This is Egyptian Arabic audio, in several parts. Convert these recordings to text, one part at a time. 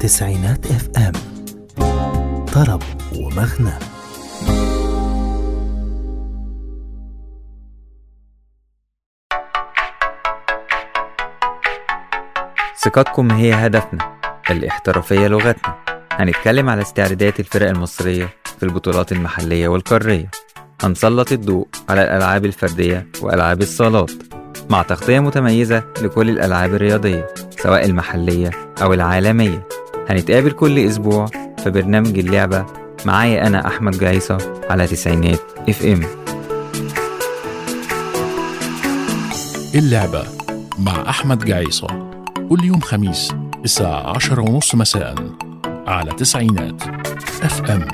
تسعينات اف ام طرب ومغنى ثقتكم هي هدفنا الاحترافية لغتنا هنتكلم على استعدادات الفرق المصرية في البطولات المحلية والقارية هنسلط الضوء على الألعاب الفردية وألعاب الصالات مع تغطية متميزة لكل الألعاب الرياضية سواء المحلية أو العالمية هنتقابل كل أسبوع في برنامج اللعبة معايا أنا أحمد جايصة على تسعينات اف ام اللعبة مع أحمد جعيصة كل يوم خميس الساعة عشرة ونص مساء على تسعينات اف ام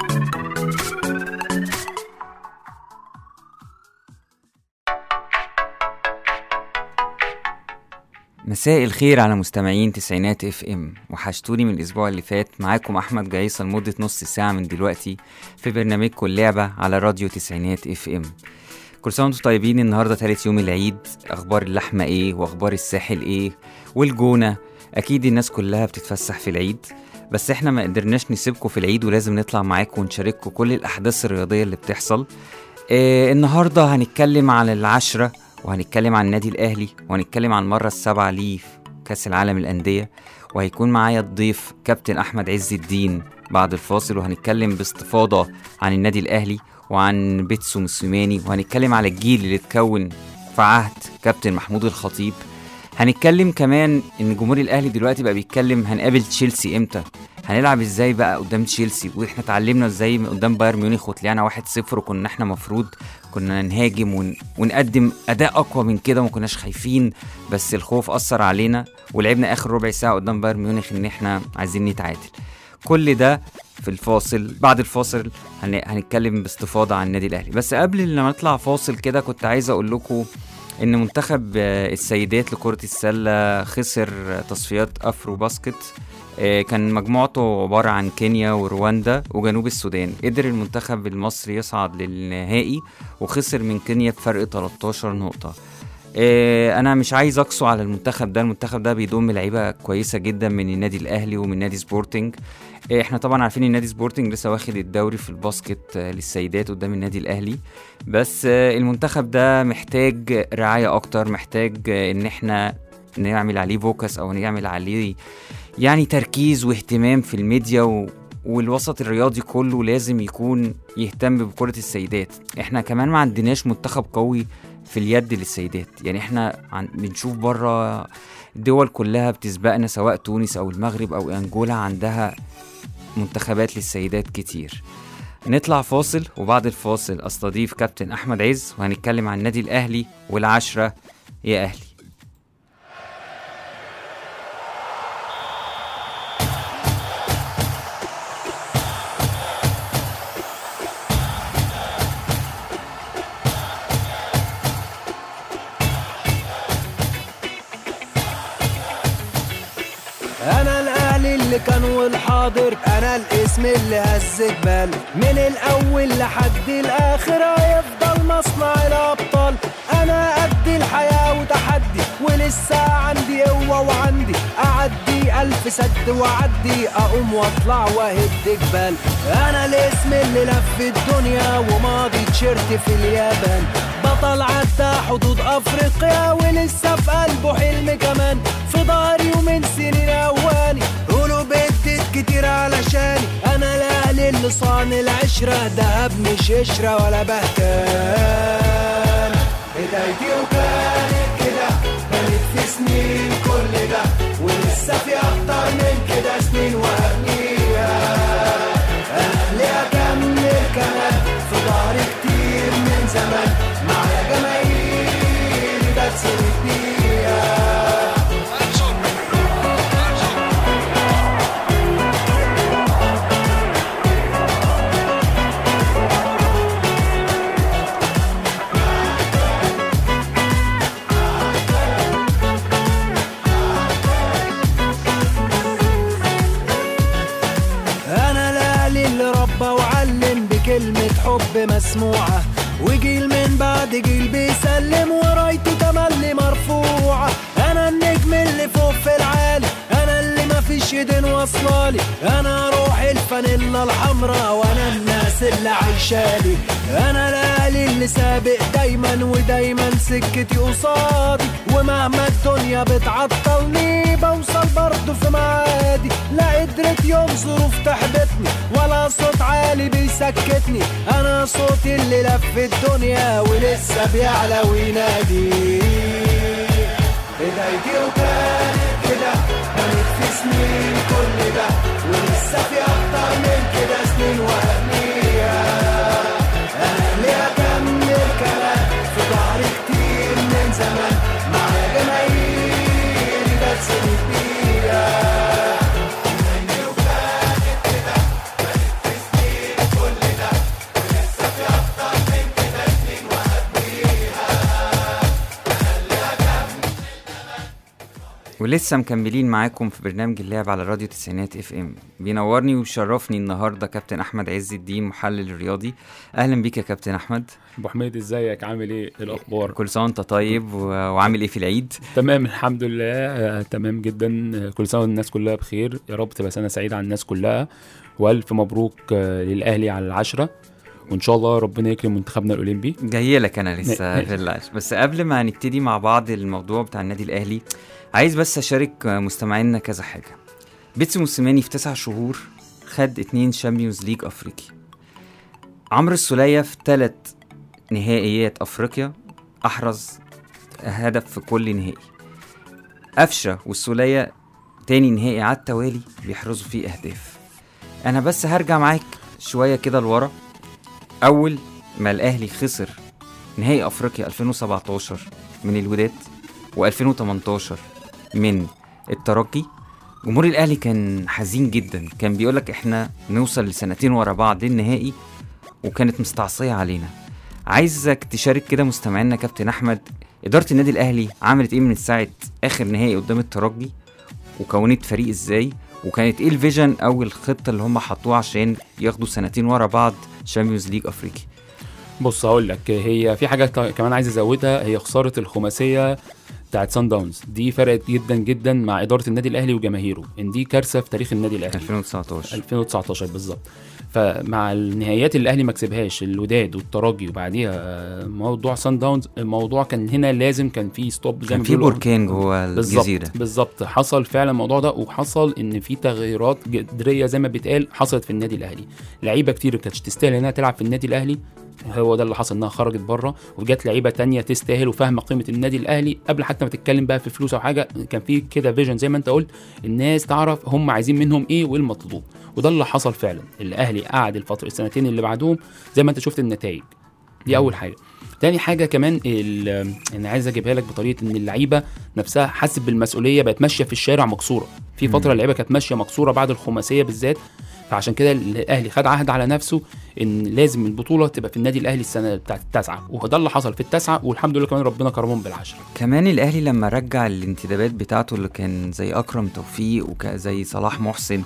مساء الخير على مستمعين تسعينات اف ام وحشتوني من الاسبوع اللي فات معاكم احمد جايصه لمده نص ساعه من دلوقتي في برنامجكم اللعبه على راديو تسعينات اف ام كل سنه وانتم طيبين النهارده تالت يوم العيد اخبار اللحمه ايه واخبار الساحل ايه والجونه اكيد الناس كلها بتتفسح في العيد بس احنا ما قدرناش نسيبكم في العيد ولازم نطلع معاكم ونشارككم كل الاحداث الرياضيه اللي بتحصل آه النهارده هنتكلم عن العشره وهنتكلم عن النادي الاهلي وهنتكلم عن المره السابعه ليه في كاس العالم الانديه وهيكون معايا الضيف كابتن احمد عز الدين بعد الفاصل وهنتكلم باستفاضه عن النادي الاهلي وعن بيتسو موسيماني وهنتكلم على الجيل اللي اتكون في عهد كابتن محمود الخطيب هنتكلم كمان ان جمهور الاهلي دلوقتي بقى بيتكلم هنقابل تشيلسي امتى هنلعب ازاي بقى قدام تشيلسي واحنا اتعلمنا ازاي من قدام بايرن ميونخ وطلعنا 1-0 وكنا احنا مفروض كنا نهاجم ون... ونقدم اداء اقوى من كده وما كناش خايفين بس الخوف اثر علينا ولعبنا اخر ربع ساعه قدام بايرن ميونخ ان احنا عايزين نتعادل كل ده في الفاصل بعد الفاصل هن... هنتكلم باستفاضه عن النادي الاهلي بس قبل ما نطلع فاصل كده كنت عايز اقول لكم ان منتخب آه، السيدات لكرة السلة خسر تصفيات افرو باسكت آه، كان مجموعته عبارة عن كينيا ورواندا وجنوب السودان قدر المنتخب المصري يصعد للنهائي وخسر من كينيا بفرق 13 نقطة آه، انا مش عايز اقسو على المنتخب ده المنتخب ده بيضم لعيبه كويسه جدا من النادي الاهلي ومن نادي سبورتنج آه، احنا طبعا عارفين ان نادي سبورتنج لسه واخد الدوري في الباسكت آه، للسيدات قدام النادي الاهلي بس آه، المنتخب ده محتاج رعايه اكتر محتاج آه، ان احنا نعمل عليه فوكس او نعمل عليه يعني تركيز واهتمام في الميديا و... والوسط الرياضي كله لازم يكون يهتم بكرة السيدات احنا كمان ما عندناش منتخب قوي في اليد للسيدات يعني احنا عن... بنشوف بره الدول كلها بتسبقنا سواء تونس او المغرب او انجولا عندها منتخبات للسيدات كتير نطلع فاصل وبعد الفاصل استضيف كابتن احمد عز وهنتكلم عن النادي الاهلي والعشرة يا اهلي انا الاهلي اللي كان والحاضر انا الاسم اللي هز جبال من الاول لحد الاخر هيفضل مصنع الابطال انا قد الحياه وتحدي ولسه عندي قوه وعندي اعدي الف سد واعدي اقوم واطلع واهد جبال انا الاسم اللي لف الدنيا وماضي تيشيرت في اليابان بطل عدى حدود افريقيا ولسه في قلبه حلم كمان في ضهري ومن سنين اواني قولوا بدت كتير علشاني انا الاهلي اللي صان العشرة دهب مش قشرة ولا بهتان بدايتي وكانت كده بنت في سنين كل ده ولسه في اكتر من كده سنين وهبنيها اهلي اكمل كمان في ظهري كتير من زمان معايا جماهيري بتسند بيها انا الاهلي اللي ربى وعلم بكلمة حب مسموعة وجيل من بعد جيل بيسلم ورايته تملي مرفوعة انا النجم اللي فوق في العالي انا اللي مفيش مناشد واصلالي انا روحي الفانيلا الحمراء وانا الناس اللي عايشالي انا لالي اللي سابق دايما ودايما سكتي قصادي ومهما الدنيا بتعطلني بوصل برضه في معادي لا قدرت يوم ظروف تحبطني ولا صوت عالي بيسكتني انا صوتي اللي لف الدنيا ولسه بيعلى وينادي بدايتي وكانت كده كانت في سنين كل ده ولسه في اكتر من كده سنين وهمية انا اللي اكمل كلام في ظهري كتير من زمان مع جماهيري بتسند بيها ولسه مكملين معاكم في برنامج اللعب على راديو تسعينات اف ام بينورني ويشرفني النهارده كابتن احمد عز الدين محلل رياضي اهلا بيك يا كابتن احمد ابو حميد ازيك عامل ايه إيه الاخبار كل سنه وانت طيب و- وعامل ايه في العيد تمام الحمد لله آه، تمام جدا آه، كل سنه والناس كلها بخير يا رب تبقى سنه سعيده على الناس كلها والف مبروك آه، للاهلي على العشرة وان شاء الله ربنا يكرم منتخبنا الاولمبي جاي لك انا لسه ماشي. في العش بس قبل ما نبتدي مع بعض الموضوع بتاع النادي الاهلي عايز بس اشارك مستمعينا كذا حاجه بيتسو موسيماني في تسع شهور خد اتنين شامبيونز ليج افريقي عمرو السولية في ثلاث نهائيات افريقيا احرز هدف في كل نهائي قفشه والسولية تاني نهائي على التوالي بيحرزوا فيه اهداف انا بس هرجع معاك شويه كده لورا اول ما الاهلي خسر نهائي افريقيا 2017 من الوداد و2018 من الترجي جمهور الاهلي كان حزين جدا كان بيقولك احنا نوصل لسنتين ورا بعض النهائي وكانت مستعصيه علينا عايزك تشارك كده مستمعينا كابتن احمد اداره النادي الاهلي عملت ايه من ساعه اخر نهائي قدام الترجي وكونت فريق ازاي وكانت ايه الفيجن او الخطه اللي هم حطوها عشان ياخدوا سنتين ورا بعض شامبيونز ليج افريقي بص هقول لك هي في حاجه ك- كمان عايز ازودها هي خساره الخماسيه بتاعت سان داونز دي فرقت جدا جدا مع اداره النادي الاهلي وجماهيره ان دي كارثه في تاريخ النادي الاهلي 2019 2019 بالظبط فمع النهائيات اللي الاهلي ما كسبهاش الوداد والترجي وبعديها آه، موضوع سان داونز الموضوع كان هنا لازم كان في ستوب زي كان ما في بيقولوا. بركان جوه بالظبط الجزيره بالظبط حصل فعلا الموضوع ده وحصل ان في تغييرات جذريه زي ما بيتقال حصلت في النادي الاهلي لعيبه كتير كانتش تستاهل انها تلعب في النادي الاهلي هو ده اللي حصل انها خرجت بره وجات لعيبه تانية تستاهل وفاهمه قيمه النادي الاهلي قبل حتى ما تتكلم بقى في فلوس او حاجه كان في كده فيجن زي ما انت قلت الناس تعرف هم عايزين منهم ايه وايه المطلوب وده اللي حصل فعلا الاهلي قعد الفتره السنتين اللي بعدهم زي ما انت شفت النتائج دي اول حاجه تاني حاجه كمان ال- انا عايز اجيبها لك بطريقه ان اللعيبه نفسها حاسه بالمسؤوليه بقت ماشيه في الشارع مكسوره في فتره اللعيبه كانت ماشيه مكسوره بعد الخماسيه بالذات فعشان كده الاهلي خد عهد على نفسه ان لازم البطوله تبقى في النادي الاهلي السنه بتاعت التاسعه وده اللي حصل في التاسعه والحمد لله كمان ربنا كرمهم بالعشره كمان الاهلي لما رجع الانتدابات بتاعته اللي كان زي اكرم توفيق وزي صلاح محسن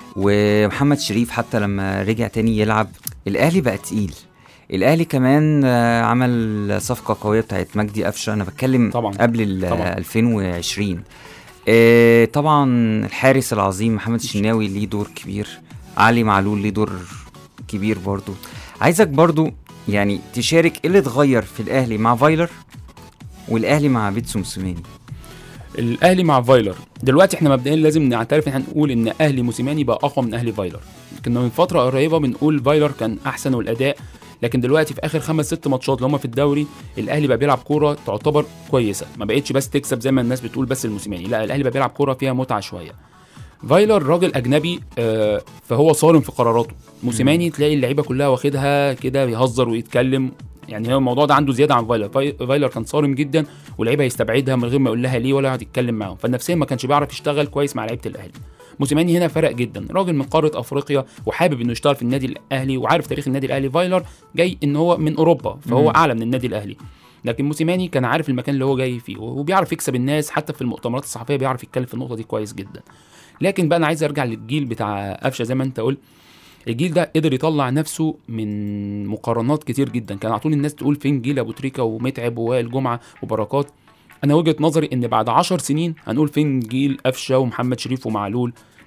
ومحمد شريف حتى لما رجع تاني يلعب الاهلي بقى تقيل الاهلي كمان آه، عمل صفقه قويه بتاعت مجدي قفشه انا بتكلم طبعاً. قبل ال طبعاً. 2020 آه، طبعا الحارس العظيم محمد الشناوي ليه دور كبير علي معلول ليه دور كبير برضو عايزك برضو يعني تشارك ايه اللي اتغير في الاهلي مع فايلر والاهلي مع بيتسو موسيماني الاهلي مع فايلر دلوقتي احنا مبدئيا لازم نعترف ان احنا نقول ان اهلي موسيماني بقى اقوى من اهلي فايلر كنا من فتره قريبه بنقول فايلر كان احسن والاداء لكن دلوقتي في اخر خمس ست ماتشات اللي هم في الدوري الاهلي بقى بيلعب كوره تعتبر كويسه ما بقتش بس تكسب زي ما الناس بتقول بس الموسيماني لا الاهلي بقى بيلعب كوره فيها متعه شويه فايلر راجل اجنبي آه، فهو صارم في قراراته موسيماني تلاقي اللعيبه كلها واخدها كده بيهزر ويتكلم يعني هو الموضوع ده عنده زياده عن فايلر فاي- فايلر كان صارم جدا واللعيبه يستبعدها من غير ما يقول لها ليه ولا يقعد يتكلم معاهم فالنفسيا ما كانش بيعرف يشتغل كويس مع لعيبه الاهلي موسيماني هنا فرق جدا راجل من قاره افريقيا وحابب انه يشتغل في النادي الاهلي وعارف تاريخ النادي الاهلي فايلر جاي ان هو من اوروبا فهو مم. اعلى من النادي الاهلي لكن موسيماني كان عارف المكان اللي هو جاي فيه وبيعرف يكسب الناس حتى في المؤتمرات الصحفيه بيعرف يتكلم في النقطه دي كويس جدا لكن بقى انا عايز ارجع للجيل بتاع قفشه زي ما انت قلت الجيل ده قدر يطلع نفسه من مقارنات كتير جدا كان على طول الناس تقول فين جيل ابو تريكه ومتعب ووائل جمعه وبركات انا وجهه نظري ان بعد عشر سنين هنقول فين جيل قفشه ومحمد شريف ومعلول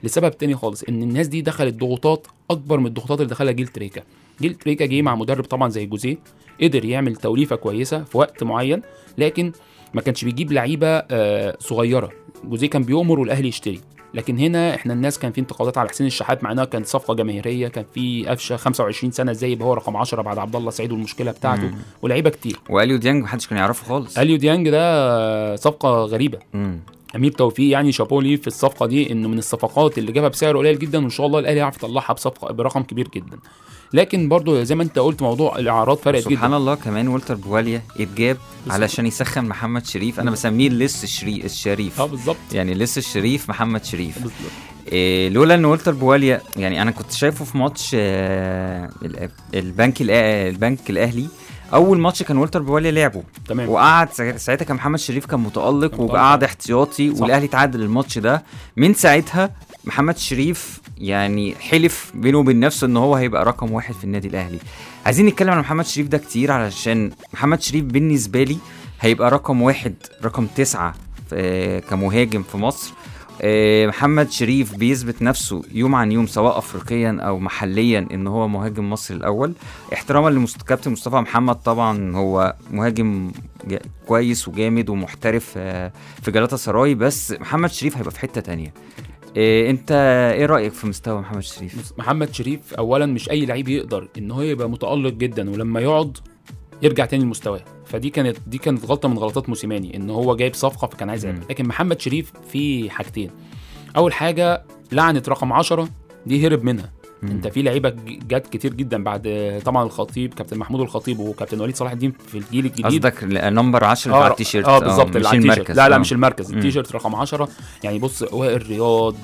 لسبب تاني خالص ان الناس دي دخلت ضغوطات اكبر من الضغوطات اللي دخلها جيل تريكا جيل تريكا جه مع مدرب طبعا زي جوزيه قدر يعمل توليفه كويسه في وقت معين لكن ما كانش بيجيب لعيبه آه، صغيره جوزيه كان بيؤمر والاهلي يشتري لكن هنا احنا الناس كان في انتقادات على حسين الشحات مع انها كانت صفقه جماهيريه كان في قفشه 25 سنه ازاي يبقى هو رقم 10 بعد عبد الله سعيد والمشكله بتاعته مم. ولاعيبه كتير واليو ديانج محدش كان يعرفه خالص اليو ديانج ده صفقه غريبه مم. امير توفيق يعني شابو ليه في الصفقه دي انه من الصفقات اللي جابها بسعر قليل جدا وان شاء الله الاهلي يعرف يطلعها بصفقه برقم كبير جدا لكن برضو زي ما انت قلت موضوع الاعراض فرقت سبحان جدا الله كمان والتر بواليا اتجاب علشان يسخن محمد شريف انا بسميه اللص الشري- الشريف اه بالظبط يعني لسه الشريف محمد شريف بالظبط. إيه لولا ان والتر بواليا يعني انا كنت شايفه في ماتش آه ال- البنك الأ- البنك الاهلي اول ماتش كان والتر بواليا لعبه تمام وقعد سا- ساعتها كان محمد شريف كان متالق متألق. وقعد احتياطي صح. والاهلي تعادل الماتش ده من ساعتها محمد شريف يعني حلف بينه وبين نفسه ان هو هيبقى رقم واحد في النادي الاهلي عايزين نتكلم عن محمد شريف ده كتير علشان محمد شريف بالنسبه لي هيبقى رقم واحد رقم تسعة في- كمهاجم في مصر آه، محمد شريف بيثبت نفسه يوم عن يوم سواء افريقيا او محليا ان هو مهاجم مصر الاول احتراما لكابتن مصطفى محمد طبعا هو مهاجم جا- كويس وجامد ومحترف آه، في جلاتا سراي بس محمد شريف هيبقى في حته تانية إيه انت ايه رايك في مستوى محمد شريف بص، محمد شريف اولا مش اي لعيب يقدر ان هو يبقى متالق جدا ولما يقعد يرجع تاني لمستواه فدي كانت دي كانت غلطه من غلطات موسيماني ان هو جايب صفقه فكان عايز يعمل مم. لكن محمد شريف في حاجتين اول حاجه لعنه رقم 10 دي هرب منها مم. انت في لعيبه ج- جت كتير جدا بعد طبعا الخطيب كابتن محمود الخطيب وكابتن وليد صلاح الدين في الجيل الجديد قصدك نمبر 10 اللي اه على التيشيرت اه بالظبط مش اللي على التيشيرت المركز لا لا آه. مش المركز مم. التيشيرت رقم 10 يعني بص وائل رياض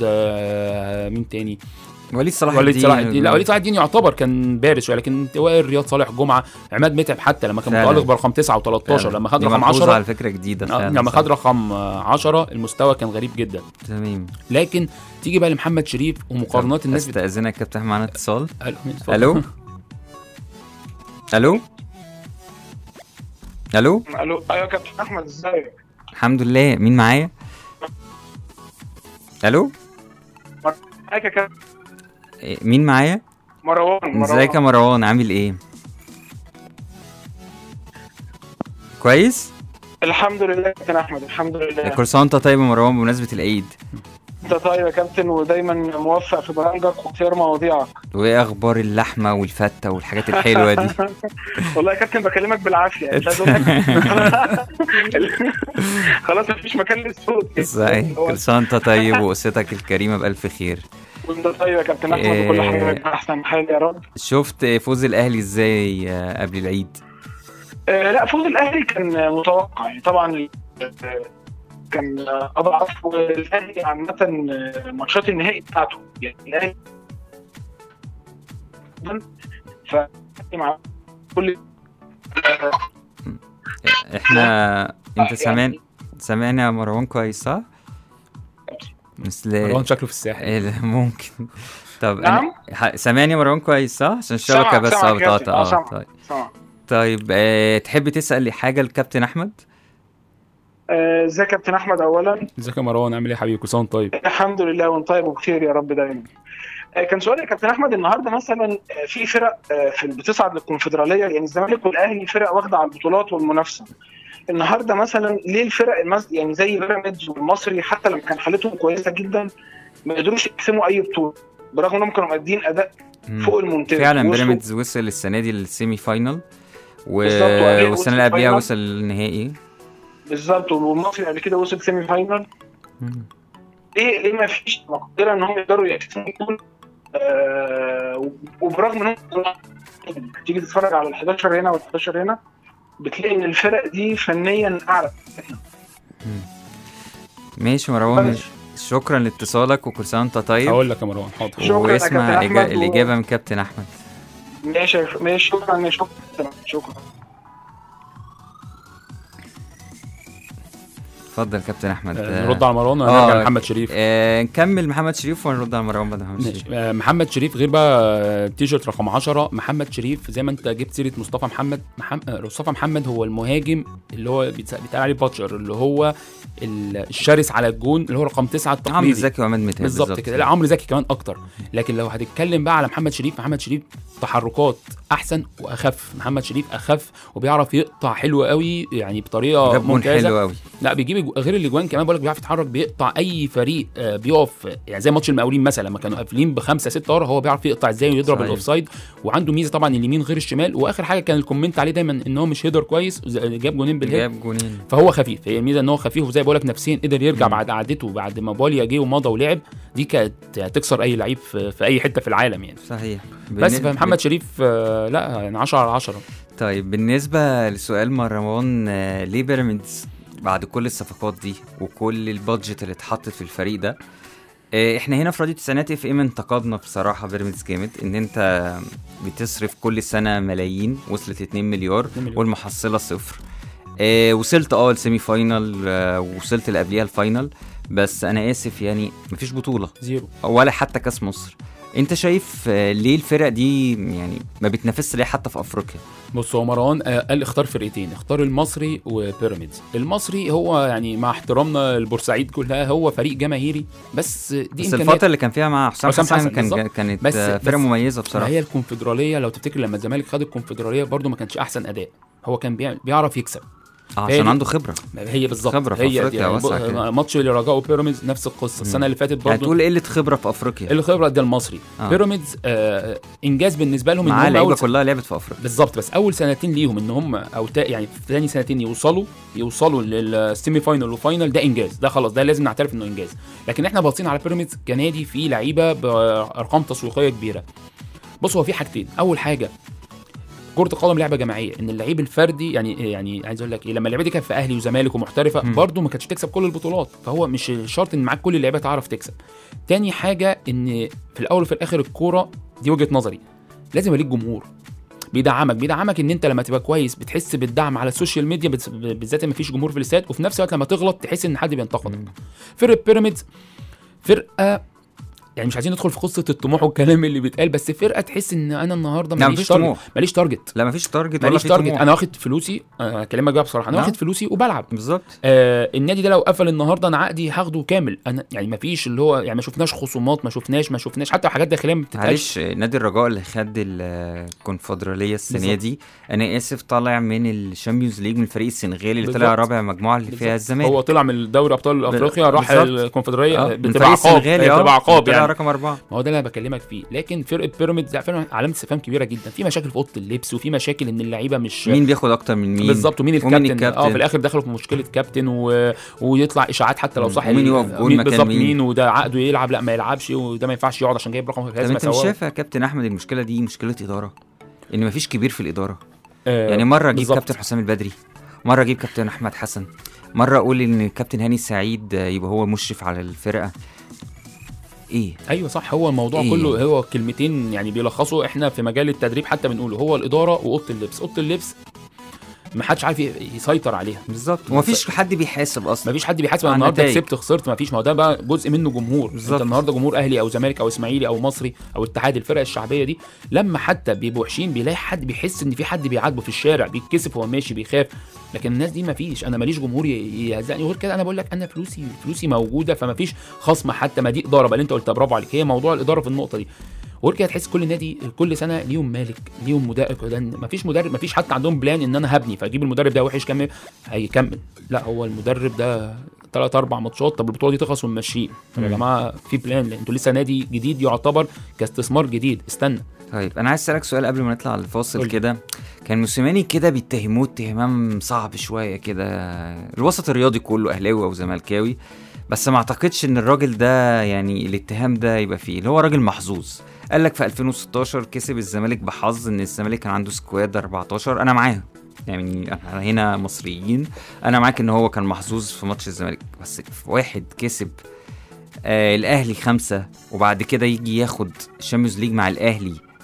آه مين تاني وليد صلاح وليد الدين صلاح الدين لا وليد صلاح الدين يعتبر كان بارز شويه لكن وائل رياض صالح جمعه عماد متعب حتى لما كان فعلا. متالق برقم 9 و13 فعلا. لما خد دي رقم ملحوظة 10 على فكره جديده آه، فعلا لما صح. خد رقم آه، 10 المستوى كان غريب جدا تمام لكن تيجي بقى لمحمد شريف ومقارنات الناس بت... استاذنك يا كابتن معانا اتصال ألو، اتفضل. الو الو الو الو ايوه يا كابتن احمد ازيك الحمد لله مين معايا الو ازيك يا كابتن إيه، مين معايا مروان مروان ازيك يا مروان عامل ايه كويس الحمد لله يا كابتن احمد الحمد لله كل سنه وانت طيب يا مروان بمناسبه العيد انت طيب يا كابتن ودايما موفق في برامجك واختيار مواضيعك وايه اخبار اللحمه والفته والحاجات الحلوه دي والله يا كابتن بكلمك بالعافيه مش عايز اقول لك خلاص مفيش مكان للصوت ازاي كل سنه وانت طيب واسرتك الكريمه بالف خير وانت طيب يا كابتن احمد إيه. وكل حاجه في احسن حال يا رب شفت فوز الاهلي ازاي آه، قبل العيد آه، لا فوز الاهلي كان متوقع يعني طبعا آه، كان اضعف والاهلي عامه آه، ماتشات النهائي بتاعته يعني الاهلي ف مع كل آه، احنا انت يعني- سامعني سامعني يا مروان كويس صح مثل مروان شكله في الساحل إيه، ممكن طب نعم؟ أنا... ح- سامعني يا مروان كويس صح عشان الشبكه سامعك- بس سامعك يا اه كابتن. بتقطع آه، اه سامعك. طيب سامع. طيب آه، تحب تسال لي حاجه الكابتن احمد آه، ازيك يا كابتن احمد اولا ازيك يا مروان عامل ايه يا حبيبي كل سنه وأنت طيب الحمد لله وانت طيب وبخير يا رب دايما آه، كان سؤالي يا كابتن احمد النهارده مثلا آه، في فرق آه، في بتصعد للكونفدراليه يعني الزمالك والاهلي فرق واخده على البطولات والمنافسه النهارده مثلا ليه الفرق المز... يعني زي بيراميدز والمصري حتى لما كان حالتهم كويسه جدا ما قدروش يقسموا اي بطوله برغم انهم كانوا مادين اداء مم. فوق الممتاز فعلا وصلوا- بيراميدز وصل السنه دي للسيمي فاينل و... بالظبط، وقبلها والسنه وصل اللي قبلها فاينل. وصل النهائي بالظبط والمصري قبل كده وصل سيمي فاينل مم. ليه ليه ما فيش مقدره ان هم يقدروا يقسموا البطوله آه وبرغم ان هم تيجي تتفرج على ال 11 هنا وال 11 هنا بتلاقي ان الفرق دي فنيا اعلى ماشي مروان شكرا لاتصالك وكل سنه وانت طيب هقول لك يا مروان حاضر شكرا يا واسمع كابتن إجا... أحمد و- الاجابه من كابتن احمد ماشي ماشي شكرا شكرا شكرا اتفضل كابتن احمد آه، نرد على مروان ولا آه. نرجع لمحمد شريف آه نكمل محمد شريف ونرد على مروان بعد محمد ماشي شريف آه، محمد شريف غير بقى آه، تيشيرت رقم 10 محمد شريف زي ما انت جبت سيره مصطفى محمد محمد مصطفى محمد هو المهاجم اللي هو بيتس- بيتقال عليه باتشر اللي هو ال- الشرس على الجون اللي هو رقم 9 عمرو التقليدي زكي وعماد متعب بالظبط كده لا عمرو زكي كمان اكتر لكن لو هتتكلم بقى على محمد شريف محمد شريف تحركات احسن واخف محمد شريف اخف وبيعرف يقطع حلو قوي يعني بطريقه جاب جون ممتازه حلو قوي لا بيجيب أجو- غير الاجوان كمان بقول لك بيعرف يتحرك بيقطع اي فريق آه، بيقف يعني زي ماتش المقاولين مثلا لما كانوا قافلين بخمسه سته ورا هو بيعرف يقطع ازاي ويضرب صحيح. الاوفسايد وعنده ميزه طبعا اليمين غير الشمال واخر حاجه كان الكومنت عليه دايما ان هو مش هيدر كويس ز- جاب جونين بالهيد جاب جونين فهو خفيف هي الميزه ان هو خفيف وزي بقول لك نفسيا قدر يرجع مم. بعد قعدته بعد ما باليا جه ومضى ولعب دي كانت هتكسر اي لعيب في, في اي حته في العالم يعني صحيح بس بالن- فمحمد شريف آه، لا يعني 10 على 10 طيب بالنسبة لسؤال مروان آه، ليه بيراميدز بعد كل الصفقات دي وكل البادجت اللي اتحطت في الفريق ده آه، احنا هنا في راديو تسعينات اف ام انتقدنا بصراحة بيراميدز جامد ان انت بتصرف كل سنة ملايين وصلت 2 مليار 2 مليار. والمحصلة صفر آه، وصلت اه السيمي فاينال آه، وصلت اللي قبليها الفاينال بس انا اسف يعني مفيش بطولة زيرو ولا حتى كاس مصر انت شايف آه، ليه الفرق دي يعني ما بتنافسش ليه حتى في افريقيا بص هو مروان آه، قال اختار فرقتين اختار المصري وبيراميدز المصري هو يعني مع احترامنا البورسعيد كلها هو فريق جماهيري بس دي بس إمكانيات. الفترة اللي كان فيها مع حسام حسام حسن, حسن كان بالظبط. كانت بس- آه، فرقة بس- مميزة ما بصراحة هي الكونفدراليه لو تفتكر لما الزمالك خد الكونفدراليه برضو ما كانش احسن اداء هو كان بيع- بيعرف يكسب آه، هي عشان دي- عنده خبرة هي بالظبط خبرة في هي دي أفريقيا يعني واسعة ب- كده. ماتش الرجاء وبيراميدز نفس القصه السنه اللي فاتت يعني برضو تقول قلة خبرة في افريقيا الخبره ده المصري آه. بيراميدز آه انجاز بالنسبه لهم ان معاه هم لعيبة اول كلها لعبت في افريقيا بالظبط بس اول سنتين ليهم ان هم او تا يعني في ثاني سنتين يوصلوا يوصلوا للسيمي فاينل وفاينل ده انجاز ده خلاص ده لازم نعترف انه انجاز لكن احنا باصين على بيراميدز كنادي فيه لعيبه بارقام تسويقيه كبيره بص هو في حاجتين اول حاجه كرة القدم لعبة جماعية، إن اللعيب الفردي يعني يعني عايز أقول لك إيه لما اللعيبة دي كانت في أهلي وزمالك ومحترفة مم. برضه ما كانتش تكسب كل البطولات، فهو مش شرط إن معاك كل اللعيبة تعرف تكسب. تاني حاجة إن في الأول وفي الآخر الكورة دي وجهة نظري لازم يبقى ليك جمهور بيدعمك بيدعمك ان انت لما تبقى كويس بتحس بالدعم على السوشيال ميديا بت- بالذات لما مفيش جمهور في الاستاد وفي نفس الوقت لما تغلط تحس ان حد بينتقدك فرقه بيراميدز فرقه يعني مش عايزين ندخل في قصه الطموح والكلام اللي بيتقال بس فرقه تحس ان انا النهارده لا، ماليش مفيش تارجت طموح. ماليش تارجت لا مفيش تارجت ولا ماليش في تارجت طموح انا واخد فلوسي أنا اكلمك بقى بصراحه انا نعم. واخد فلوسي وبلعب بالظبط آه النادي ده لو قفل النهارده انا عقدي هاخده كامل انا يعني ما فيش اللي هو يعني ما شفناش خصومات ما شفناش ما شفناش حتى حاجات داخليه ما بتتقالش معلش نادي الرجاء اللي خد الكونفدرالية السنة بالظبط. دي انا اسف طالع من الشامبيونز ليج من الفريق السنغالي اللي طلع بالظبط. رابع مجموعة اللي فيها بالظبط. الزمالك هو طلع من دوري ابطال افريقيا راح بالظبط. الكونفدراليه آه، من بتبقى الفريق عقاب السنغالي هي اه بتبقى عقاب طلع يعني رقم أربعة ما هو ده اللي انا بكلمك فيه لكن فرقه بيراميدز لا فعلا علامه استفهام كبيره جدا في مشاكل في اوضه اللبس وفي مشاكل ان اللعيبه مش مين بياخد أكتر من مين بالظبط ومين ومين الكابتن اه الكابتن؟ في الاخر دخلوا في مشكله كابتن و... ويطلع اشاعات حتى لو مم. صح ومين يقف جون مكان بالظبط مين؟ مين وده عقده يلعب لا ما يلعبش وده ما ينفعش يقعد عشان جايب رقم طب لازم انت مش أسوقه. شايف يا كابتن احمد المشكله دي مشكله اداره ان مفيش كبير في الاداره آه، يعني مره اجيب بالظبط. كابتن حسام البدري مره اجيب كابتن احمد حسن مره اقول ان كابتن هاني سعيد آه، يبقى هو مشرف على الفرقه ايه ايوه صح هو الموضوع إيه؟ إيه؟ كله هو كلمتين يعني بيلخصوا احنا في مجال التدريب حتى بنقوله هو الاداره واوضه اللبس اوضه اللبس ما حدش عارف ي- يسيطر عليها بالظبط ومفيش حد بيحاسب اصلا ما فيش حد بيحاسب أنا عن النهارده نتائج. كسبت خسرت ما فيش ما هو ده بقى جزء منه جمهور بالظبط. انت النهارده جمهور اهلي او زمالك او اسماعيلي او مصري او اتحاد الفرق الشعبيه دي لما حتى بيبقوا وحشين بيلاقي حد بيحس ان في حد بيعاتبه في الشارع بيتكسف وهو ماشي بيخاف لكن الناس دي ما فيش انا ماليش جمهور ي- يهزقني غير كده انا بقول لك انا فلوسي فلوسي موجوده فما فيش خصم حتى ما دي اداره بقى اللي انت قلتها برافو عليك هي موضوع الاداره في النقطه دي وغير كده تحس كل نادي كل سنه ليهم مالك ليهم مدرب لان مفيش مدرب مفيش حتى عندهم بلان ان انا هبني فاجيب المدرب ده وحش كمل هيكمل لا هو المدرب ده ثلاث اربع ماتشات طب البطوله دي تخلص ونمشيه طب يا مم. جماعه في بلان انتوا لسه نادي جديد يعتبر كاستثمار جديد استنى طيب انا عايز اسالك سؤال قبل ما نطلع الفاصل قولي. كده كان موسيماني كده بيتهموه اتهام صعب شويه كده الوسط الرياضي كله اهلاوي او زملكاوي بس ما اعتقدش ان الراجل ده يعني الاتهام ده يبقى فيه اللي هو راجل محظوظ قال لك في 2016 كسب الزمالك بحظ ان الزمالك كان عنده سكواد 14 انا معاه يعني احنا هنا مصريين انا معاك ان هو كان محظوظ في ماتش الزمالك بس في واحد كسب آه الاهلي خمسة وبعد كده يجي ياخد الشامبيونز ليج مع الاهلي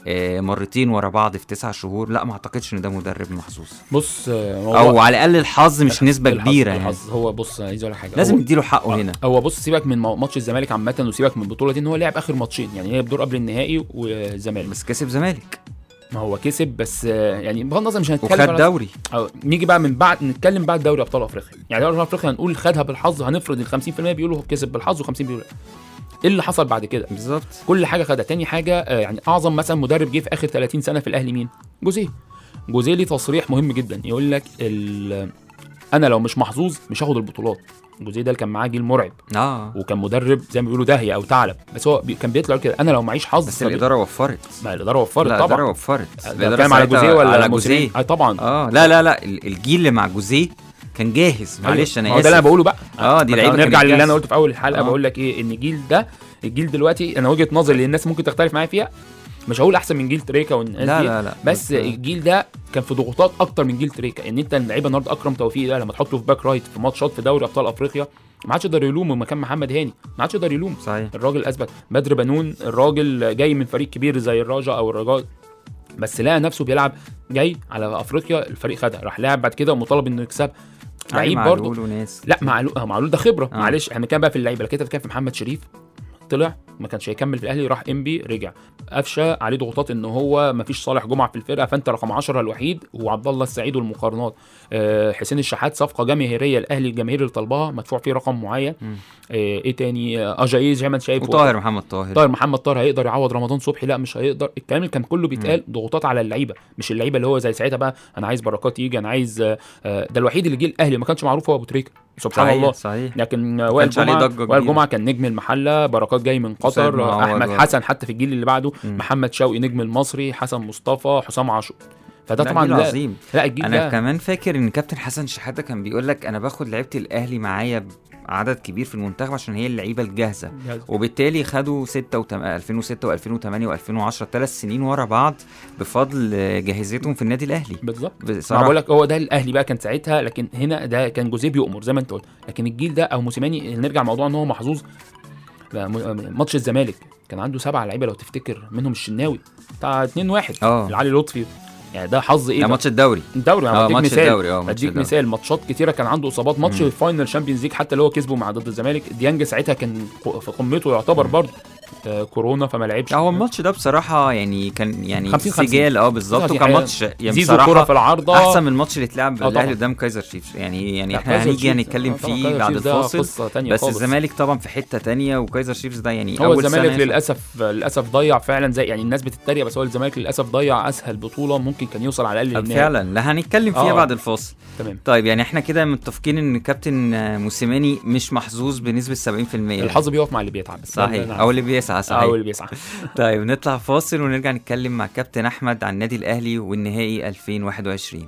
آه، مرتين ورا بعض في تسع شهور لا ما اعتقدش ان ده مدرب محظوظ بص آه، هو او على الاقل الحظ مش نسبه الحظ- كبيره يعني الحظ هو بص عايز اقول لك حاجه لازم هو- نديله حقه آه، هنا هو بص سيبك من مو- ماتش الزمالك عامه وسيبك من البطوله دي ان هو لعب اخر ماتشين يعني هي بدور قبل النهائي والزمالك بس كسب زمالك ما هو كسب بس آه، يعني بغض النظر مش هنتكلم وخد على- دوري أو نيجي بقى من بعد نتكلم بعد دوري ابطال افريقيا يعني دوري ابطال افريقيا هنقول خدها بالحظ هنفرض ال 50% بيقولوا هو كسب بالحظ و50 بيقولوا لا. ايه اللي حصل بعد كده بالظبط كل حاجه خدها تاني حاجه آه، يعني اعظم مثلا مدرب جه في اخر 30 سنه في الاهلي مين جوزيه جوزيه ليه تصريح مهم جدا يقول لك ال- انا لو مش محظوظ مش هاخد البطولات جوزيه ده اللي كان معاه جيل مرعب اه وكان مدرب زي ما بيقولوا داهيه او ثعلب بس هو بي كان بيطلع يقول كده انا لو معيش حظ بس طب- الاداره وفرت ما الاداره وفرت لا طبعا الاداره وفرت الإدارة بتكلم على ساعتها جوزيه ولا على موسيماني؟ جوزيه اه طبعا اه لا لا لا ال- الجيل اللي مع جوزيه كان جاهز معلش أيوة. انا ما هو ده اللي انا اسف بقوله بقى اه دي ما لعيبه نرجع كانت للي انا جاهزة. قلته في اول الحلقه آه. بقول لك ايه ان الجيل ده الجيل دلوقتي انا وجهه نظري اللي الناس ممكن تختلف معايا فيها مش هقول احسن من جيل تريكا والناس لا دي لا لا بس الجيل ده كان في ضغوطات اكتر من جيل تريكا ان انت اللعيبه النهارده اكرم توفيق ده لما تحطه في باك رايت في ماتشات في دوري ابطال افريقيا ما عادش يقدر يلومه مكان محمد هاني ما عادش يقدر يلوم صحيح الراجل اثبت بدر بنون الراجل جاي من فريق كبير زي الرجا او الرجاء بس لقى نفسه بيلعب جاي على افريقيا الفريق خدها راح لعب بعد كده ومطالب انه يكسب لعيب علي برضه معلول وناس لا معلول آه، معلول ده خبره آه. آه. معلش احنا بنتكلم بقى في اللعيبه لكن انت بتتكلم في محمد شريف طلع ما كانش هيكمل في الاهلي راح انبي رجع قفشه عليه ضغوطات ان هو ما فيش صالح جمعه في الفرقه فانت رقم 10 الوحيد وعبد الله السعيد والمقارنات آه حسين الشحات صفقه جماهيريه الاهلي الجماهير اللي طالباها مدفوع فيه رقم معين مم. آه ايه تاني آه اجايز زي ما انت شايف وطاهر محمد طاهر طاهر محمد طاهر هيقدر يعوض رمضان صبحي لا مش هيقدر الكلام اللي كان كله بيتقال ضغوطات على اللعيبه مش اللعيبه اللي هو زي ساعتها بقى انا عايز بركات يجي انا عايز آه، آه، ده الوحيد اللي جه الاهلي ما كانش معروف هو ابو تريكه سبحان صحيح الله صحيح لكن آه، وائل كانش عليه جمعه ضجة وائل كبيرة. جمعه كان نجم المحله بركات جاي من وسيد قطر معوض آه، احمد و- حسن حتى في الجيل اللي بعده مم. محمد شوقي نجم المصري حسن مصطفى حسام عاشور فده لا، طبعا جيل لا, عظيم لا الجيل انا ده كمان فاكر ان كابتن حسن شحاته كان بيقول لك انا باخد لعيبه الاهلي معايا عدد كبير في المنتخب عشان هي اللعيبه الجاهزه وبالتالي خدوا 6 وتم... 2006 و2008 و2010 ثلاث سنين ورا بعض بفضل جاهزيتهم في النادي الاهلي بالظبط ما بصراحه بقول لك هو ده الاهلي بقى كان ساعتها لكن هنا ده كان جوزيه بيؤمر زي ما انت قلت لكن الجيل ده او موسيماني نرجع موضوع ان هو محظوظ لا، م- ماتش الزمالك كان عنده سبعة لعيبه لو تفتكر منهم الشناوي بتاع 2 1 اه علي لطفي يعني ده حظ ايه ده ده؟ ماتش الدوري الدوري انا اه بديك ماتش مثال الدوري اه ماتش بديك الدوري مثال ماتشات كتيره كان عنده اصابات ماتش مم. الفاينل شامبيونز ليج حتى اللي هو كسبه مع ضد الزمالك ديانج ساعتها كان ق- في قمته يعتبر برضه آه كورونا فما لعبش لا، هو الماتش ده بصراحه يعني كان يعني 50 50. سجال اه بالظبط دي وكان حقيقة. ماتش يعني زيزو كرة بصراحه في العارضه احسن من الماتش اللي اتلعب آه، الاهلي طبعا. قدام كايزر تشيفز يعني يعني لا، احنا كايزر هنيجي تشيفز- هنتكلم آه، طبعا فيه كايزر بعد تشيفز ده الفاصل قصة تانية بس خالص. الزمالك طبعا في حته تانية وكايزر تشيفز ده يعني هو اول الزمالك سنه للاسف للاسف ضيع فعلا زي يعني الناس بتتريق بس هو الزمالك للاسف ضيع اسهل بطوله ممكن كان يوصل على الاقل طب للنهائي فعلا لا هنتكلم فيها آه. بعد الفاصل تمام طيب يعني احنا كده متفقين ان كابتن آه، موسيماني مش محظوظ بنسبه 70% الحظ بيقف مع اللي بيتعب بس ده اللي صحيح أنا او اللي بيسعى عارفه. صحيح او اللي بيسعى طيب نطلع فاصل ونرجع نتكلم مع كابتن احمد عن النادي الاهلي والنهائي 2021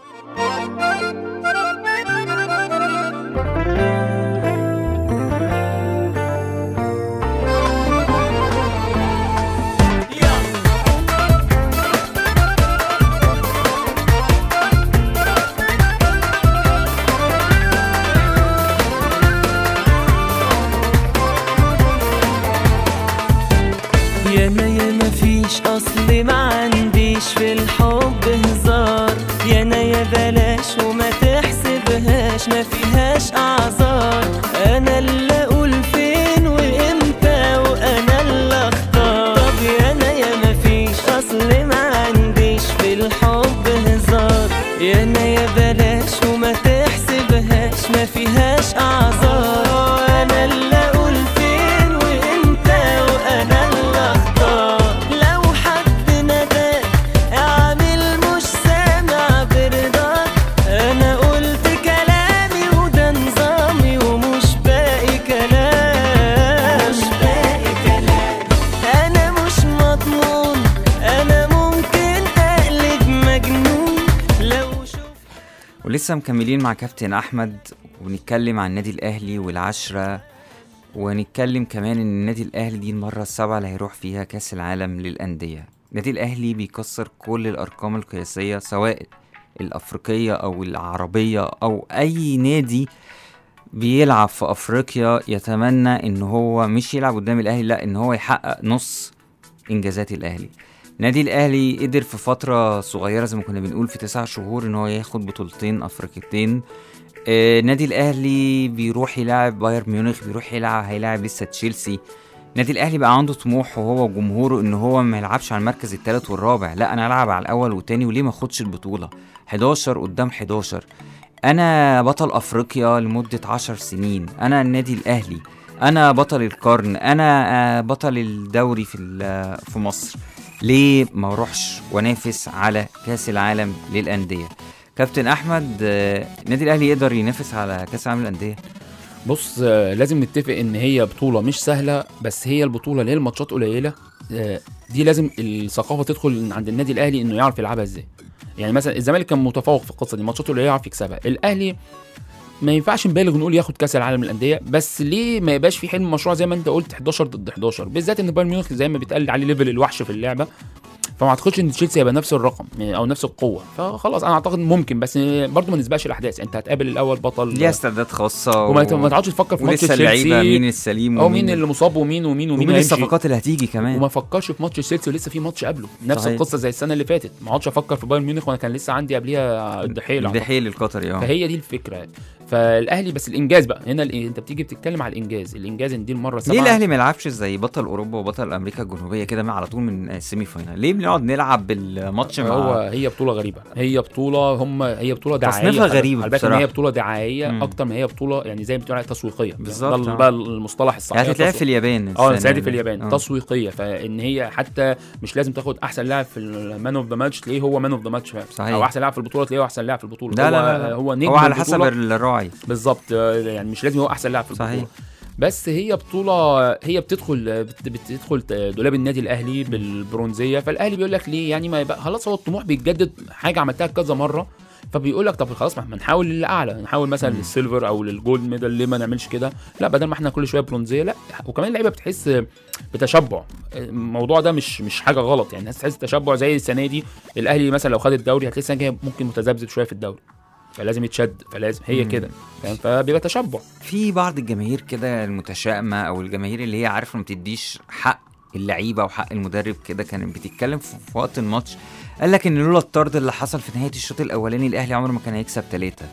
يانا يا مفيش اصل ما عنديش في الحب هزار يانا يا بلاش وما تحسبهاش ما فيهاش اعذار انا اللي اقول فين وامتى وانا اللي اختار طب يانا يا مفيش اصل ما عنديش في الحب هزار يانا يا بلاش وما تحسبهاش ما فيهاش اعذار انا اللي اقول فين وامتى وانا اللي اختار لو حد نداك اعمل مش سامع برضاك انا قلت كلامي وده نظامي ومش باقي كلام مش باقي كلام انا مش مضمون انا ممكن اقلب مجنون لو شفت ولسه مكملين مع كابتن احمد ونتكلم عن النادي الاهلي والعشرة ونتكلم كمان ان النادي الاهلي دي المره السابعه اللي هيروح فيها كاس العالم للانديه النادي الاهلي بيكسر كل الارقام القياسيه سواء الافريقيه او العربيه او اي نادي بيلعب في افريقيا يتمنى ان هو مش يلعب قدام الاهلي لا ان هو يحقق نص انجازات الاهلي نادي الاهلي قدر في فتره صغيره زي ما كنا بنقول في تسع شهور ان هو ياخد بطولتين افريقيتين آه نادي الاهلي بيروح يلعب بايرن ميونخ بيروح يلعب هيلاعب لسه تشيلسي نادي الاهلي بقى عنده طموح وهو وجمهوره ان هو ما يلعبش على المركز الثالث والرابع لا انا العب على الاول والتاني وليه ما اخدش البطوله 11 قدام 11 انا بطل افريقيا لمده 10 سنين انا النادي الاهلي انا بطل القرن انا آه، بطل الدوري في ال- في مصر ليه ما اروحش وانافس على كاس العالم للانديه كابتن احمد آه، النادي الاهلي يقدر ينافس على كاس العالم للانديه بص آه، لازم نتفق ان هي بطوله مش سهله بس هي البطوله اللي هي الماتشات قليله آه، دي لازم الثقافه تدخل عند النادي الاهلي انه يعرف يلعبها ازاي يعني مثلا الزمالك كان متفوق في القصه دي ماتشاته قليله يعرف يكسبها الاهلي ما ينفعش نبالغ نقول ياخد كاس العالم للانديه بس ليه ما يبقاش في حلم مشروع زي ما انت قلت 11 ضد 11 بالذات ان بايرن ميونخ زي ما بيتقال عليه ليفل الوحش في اللعبه فما اعتقدش ان تشيلسي هيبقى نفس الرقم او نفس القوه فخلاص انا اعتقد ممكن بس برضه ما نسبقش الاحداث انت هتقابل الاول بطل ليها استعدادات خاصه وما ما تقعدش تفكر في ماتش ولسه اللعيبه تشيلسي مين السليم او مين اللي مصاب ومين ومين ومين, ومين هيمشي. الصفقات اللي هتيجي كمان وما فكرش في ماتش تشيلسي ولسه في ماتش قبله نفس صحيح. القصه زي السنه اللي فاتت ما اقعدش افكر في بايرن ميونخ وانا كان لسه عندي قبليها الدحيل أعتقد. الدحيل القطري اه فهي دي الفكره فالاهلي بس الانجاز بقى هنا ال- انت بتيجي بتتكلم على الانجاز الانجاز ان دي المره السابعه ليه الاهلي ما يلعبش زي بطل اوروبا وبطل امريكا الجنوبيه كده على طول من السيمي فاينال ليه بنقعد نلعب بالماتش مع هو هي بطوله غريبه هي بطوله هم هي بطوله دعائيه تصنيفها خلي- غريب خلي بالك ان بصراحة. هي بطوله دعائيه مم. اكتر ما هي بطوله يعني زي ما بتقول عليها تسويقيه بالظبط، ده آه. بقى المصطلح الصحيح يعني هتتلعب تسويق. في اليابان اه السنة السنه دي دي. في اليابان آه. تسويقيه فان هي حتى مش لازم تاخد احسن لاعب في المان اوف ذا ماتش تلاقيه هو مان اوف ذا ماتش صحيح. او احسن لاعب في البطوله تلاقيه هو احسن لاعب في البطوله لا هو لا لا, لا. هو نجم هو على حسب البطولة. الراعي بالظبط آه، يعني مش لازم هو احسن لاعب في البطوله صحيح. بس هي بطوله هي بتدخل بت- بتدخل دولاب النادي الاهلي بالبرونزيه فالاهلي بيقول لك ليه يعني ما يبقى خلاص هو الطموح بيتجدد حاجه عملتها كذا مره فبيقول لك طب خلاص ما ما نحاول للاعلى نحاول مثلا مم. للسيلفر او للجولد ميدال ليه ما نعملش كده لا بدل ما احنا كل شويه برونزيه لا وكمان اللعيبه بتحس بتشبع الموضوع ده مش مش حاجه غلط يعني الناس تحس تشبع زي السنه دي الاهلي مثلا لو خد الدوري هتلاقي السنه الجايه ممكن متذبذب شويه في الدوري فلازم يتشد فلازم هي مم. كده فاهم فبيبقى تشبع في بعض الجماهير كده المتشائمه او الجماهير اللي هي عارفه ما بتديش حق اللعيبه وحق المدرب كده كانت بتتكلم في في وقت الماتش قال لك ان لولا الطرد اللي حصل في نهايه الشوط الاولاني الاهلي عمره ما كان هيكسب ثلاثه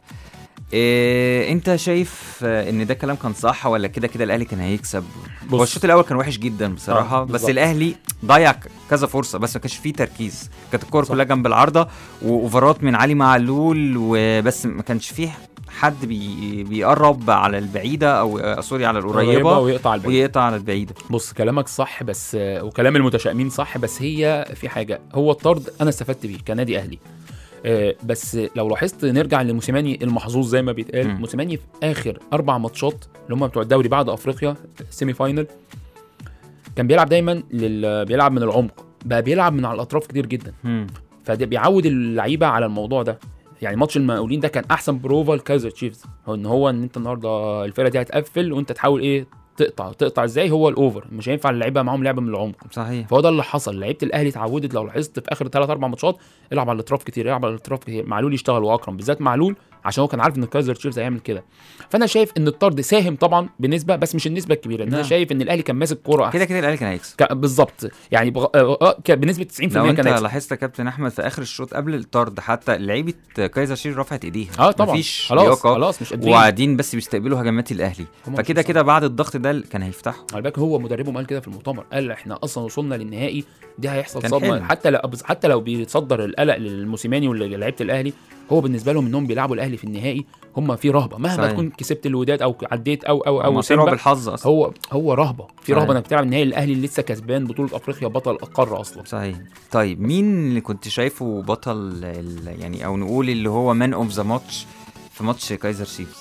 إيه انت شايف آه، ان ده كلام كان صح ولا كده كده الاهلي كان هيكسب هو بص. الشوط الاول كان وحش جدا بصراحه آه، بس بالظبط. الاهلي ضيع ك- كذا فرصه بس ما كانش فيه تركيز كانت الكوره كلها جنب العارضه واوفرات من علي معلول وبس ما كانش فيه حد بي بيقرب على البعيده او آه، سوري على القريبه ويقطع البعيد ويقطع على البعيده بص كلامك صح بس وكلام المتشائمين صح بس هي في حاجه هو الطرد انا استفدت بيه كنادي اهلي آه، بس لو لاحظت نرجع لموسيماني المحظوظ زي ما بيتقال مم. موسيماني في اخر اربع ماتشات اللي هم بتوع الدوري بعد افريقيا سيمي فاينل كان بيلعب دايما لل... بيلعب من العمق بقى بيلعب من على الاطراف كتير جدا مم. فده بيعود اللعيبه على الموضوع ده يعني ماتش المقاولين ده كان احسن بروفا لكايزر تشيفز هو ان هو ان انت النهارده الفرقه دي هتقفل وانت تحاول ايه تقطع تقطع ازاي هو الاوفر مش هينفع اللعيبه معاهم لعبه من العمق صحيح فهو ده اللي حصل لعيبه الاهلي اتعودت لو لاحظت في اخر ثلاث اربع ماتشات العب على الاطراف كتير العب على الاطراف كتير معلول يشتغل واكرم بالذات معلول عشان هو كان عارف ان كايزر تشيفز هيعمل كده فانا شايف ان الطرد ساهم طبعا بنسبه بس مش النسبه الكبيره ان انا نعم. شايف ان الاهلي كان ماسك كوره احسن كده كده الاهلي كان هيكسب ك- بالظبط يعني بغ... آه، آه، ك- بنسبه 90% لو انت كان هيكسب. لاحظت يا كابتن احمد في اخر الشوط قبل الطرد حتى لعيبه كايزر شير رفعت ايديها اه طبعا مفيش خلاص لياقة خلاص مش قادرين وقاعدين بس بيستقبلوا هجمات الاهلي هم مش فكده صح. كده بعد الضغط ده كان هيفتحوا على بالك هو مدربهم قال كده في المؤتمر قال احنا اصلا وصلنا للنهائي دي هيحصل كان صدمه حلم. حتى لو حتى لو بيتصدر القلق للموسيماني ولعيبه الاهلي هو بالنسبه لهم انهم بيلعبوا الاهلي في النهائي هم في رهبه مهما صحيح. تكون كسبت الوداد او عديت او او او هم طلعوا سيمبا بالحظ اصلا هو هو رهبه في صحيح. رهبه انك بتلعب النهائي الاهلي اللي لسه كسبان بطوله افريقيا بطل القاره اصلا صحيح طيب مين اللي كنت شايفه بطل ال- يعني او نقول اللي هو مان اوف ذا ماتش في ماتش كايزر شيفز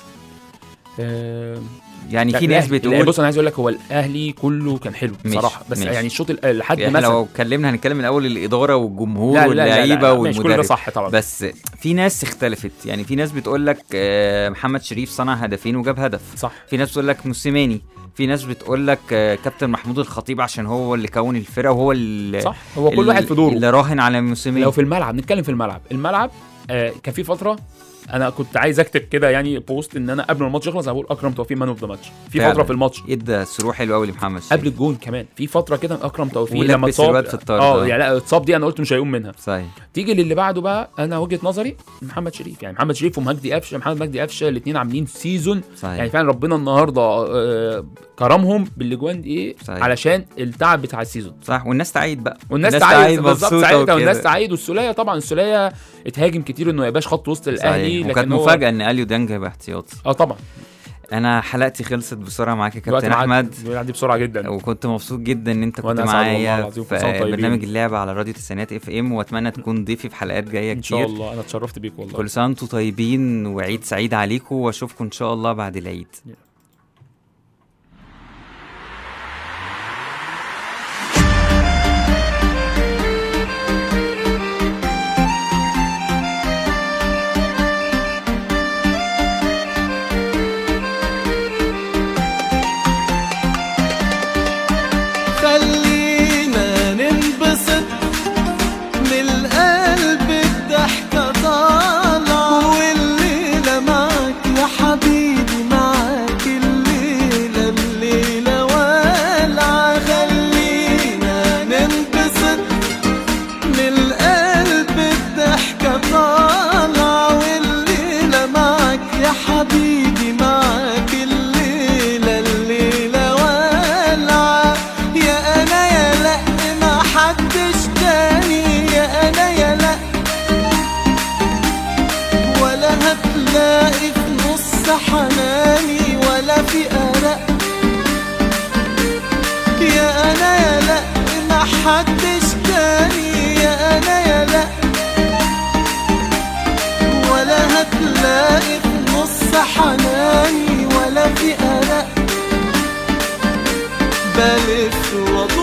آه يعني لا، في ناس الأهلي- بتقول بص انا عايز اقول لك هو الاهلي كله كان حلو ماشي، بصراحه بس ماشي. يعني الشوط ال- لحد احنا مثلا لو اتكلمنا هنتكلم من اول الاداره والجمهور لا لا لا, لا, واللعيبه لا ماشي كل ده والمدرب صح طبعا بس في ناس اختلفت يعني في ناس بتقول لك آه، محمد شريف صنع هدفين وجاب هدف صح في ناس بتقول لك موسيماني في ناس بتقول لك آه، كابتن محمود الخطيب عشان هو اللي كون الفرقه وهو اللي صح هو كل ال- واحد في دوره اللي راهن على موسيماني لو في الملعب نتكلم في الملعب الملعب آه كان في فتره انا كنت عايز اكتب كده يعني بوست ان انا قبل ما الماتش يخلص هقول اكرم توفيق مان اوف ذا ماتش في فعلا. فتره في الماتش ادى سرور حلو قوي لمحمد شريف قبل الجون كمان في فتره كده اكرم توفيق ولبس لما اتصاب الواد في الطرد، اه آه. يعني لا اتصاب دي انا قلت مش هيقوم منها صحيح تيجي للي بعده بقى انا وجهه نظري محمد شريف يعني محمد شريف ومجدي قفشه محمد مجدي قفشه الاثنين عاملين سيزون صحيح يعني فعلا ربنا النهارده آه، كرمهم بالاجوان دي ايه صحيح. علشان التعب بتاع السيزون صح والناس تعيد بقى والناس تعيد بالظبط مبسوطة ساعتها وكده. والناس تعيد والسوليه طبعا السوليه اتهاجم كتير انه ما يبقاش خط وسط الاهلي صحيح وكانت هو- مفاجاه ان اليو دانج هيبقى احتياطي اه طبعا انا حلقتي خلصت بسرعه معاك يا الوقت كابتن معدي- احمد بيعدي بسرعه جدا وكنت مبسوط جدا ان انت كنت وأنا أسعد والله معايا العظيم، في كل سنة وأنتم طيبين. برنامج اللعبه على راديو تسعينات اف ام واتمنى تكون ضيفي في حلقات جايه ان شاء كتير الله انا اتشرفت بيك والله كل سنه وانتم طيبين وعيد سعيد عليكم واشوفكم ان شاء الله بعد العيد خلينا ننبسط من القلب الضحكة طالعة والليلة معاك يا حبيبي معاك الليلة الليلة والعة خلينا ننبسط من القلب الضحكة طالعة والليلة معاك يا حبيبي معاك الليلة الليلة والعة يا أنا يا لأ ما حدش تاني يا أنا يا لأ ولا هتلاقي في نص حناني ولا في قلق يا أنا يا لأ ما حدش تاني يا أنا يا لأ ولا هتلاقي في نص حناني ولا في قلق بلف وأدور